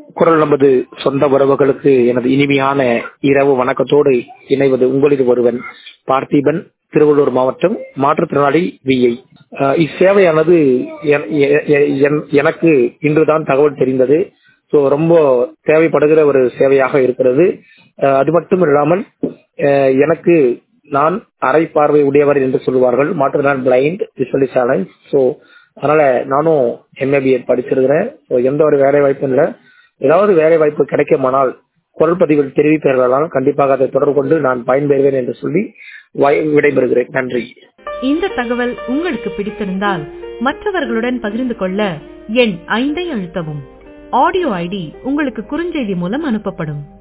குரல் நமது சொந்த உறவுகளுக்கு எனது இனிமையான இரவு வணக்கத்தோடு இணைவது உங்களில் ஒருவன் பார்த்திபன் திருவள்ளூர் மாவட்டம் மாற்றுத்திறனாளி விஐ இச்சேவையானது என்- எ- எ- என்- எனக்கு இன்றுதான் தகவல் தெரிந்தது ஸோ ரொம்ப தேவைப்படுகிற ஒரு சேவையாக இருக்கிறது அஹ் அது மட்டும் இல்லாமல் அஹ் எனக்கு நான் அரை பார்வை உடையவர் என்று சொல்லுவார்கள் மாற்றுத்திறன் பிளைண்ட் விசுவலி சேலஞ்ச் ஸோ அதனால நானும் எம்ஏபிஏ படிச்சிருக்கிறேன் ஸோ எந்த ஒரு வேலை வாய்ப்பும் இல்லை ஏதாவது வேலை வாய்ப்பு கிடைக்குமானால் குரல் பதிவில் தெரிவிப்பீர்களால் கண்டிப்பாக அதை தொடர்பு கொண்டு நான் பயன்பெறுவேன் என்று சொல்லி வாய்- விடைபெறுகிறேன் நன்றி இந்த தகவல் உங்களுக்கு பிடித்திருந்தால் மற்றவர்களுடன் பகிர்ந்து கொள்ள எண் ஐந்தை அழுத்தவும் ஆடியோ ஐடி உங்களுக்கு குறுஞ்செய்தி மூலம் அனுப்பப்படும்